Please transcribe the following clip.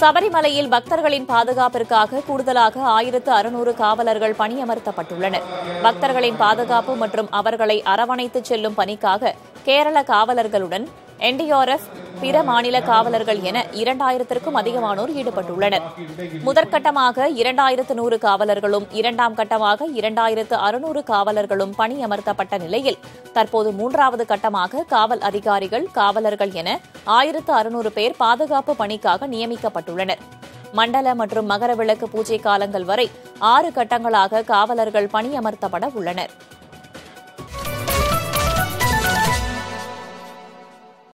சபரிமலையில் பக்தர்களின் பாதுகாப்பிற்காக கூடுதலாக ஆயிரத்து அறுநூறு காவலர்கள் பணியமர்த்தப்பட்டுள்ளனர் பக்தர்களின் பாதுகாப்பு மற்றும் அவர்களை அரவணைத்துச் செல்லும் பணிக்காக கேரள காவலர்களுடன் என்டிஆர்எஃப் பிற மாநில காவலர்கள் என இரண்டாயிரத்திற்கும் அதிகமானோர் ஈடுபட்டுள்ளனர் முதற்கட்டமாக இரண்டாயிரத்து நூறு காவலர்களும் இரண்டாம் கட்டமாக இரண்டாயிரத்து அறுநூறு காவலர்களும் பணியமர்த்தப்பட்ட நிலையில் தற்போது மூன்றாவது கட்டமாக காவல் அதிகாரிகள் காவலர்கள் என ஆயிரத்து அறுநூறு பேர் பாதுகாப்பு பணிக்காக நியமிக்கப்பட்டுள்ளனர் மண்டல மற்றும் மகர விளக்கு பூஜை காலங்கள் வரை ஆறு கட்டங்களாக காவலர்கள் பணியமர்த்தப்பட உள்ளனர்